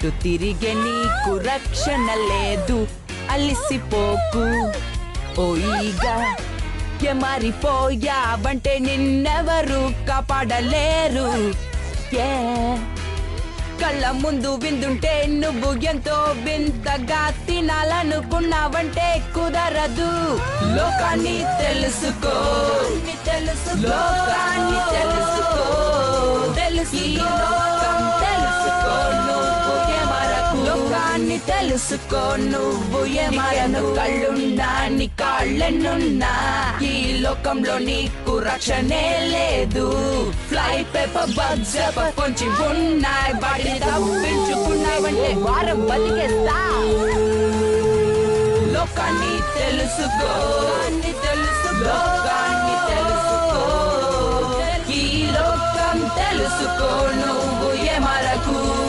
చుట్టూ తిరిగే నీకు రక్షణ లేదు అలిసిపోకు ఓయిగా మారిపోయావంటే నిన్నెవరు కాపాడలేరు Yeah. కళ్ళ ముందు విందుంటే నువ్వు ఎంతో వింతగా తినాలనుకున్నావంటే కుదరదు లోకాన్ని తెలుసుకో లోకాన్ని తెలుసుకో తెలుసు లోకం తెలుసుకో నువ్వు ఏమరకు లోకాన్ని తెలుసుకో నువ్వు ఏమరను కళ్ళున్నా నీ కాళ్ళెన్నున్నా ఈ లోకంలో నీకు రక్షణే లేదు ఫ్లై పేపర్ బగ్స్ కొంచెం ఉన్నాయి వాటిని తప్పించుకున్నావంటే వారం బతికేస్తా లోకాన్ని తెలుసుకో లోకాన్ని తెలుసుకో ఈ లోకం తెలుసుకో నువ్వు ఏమరకు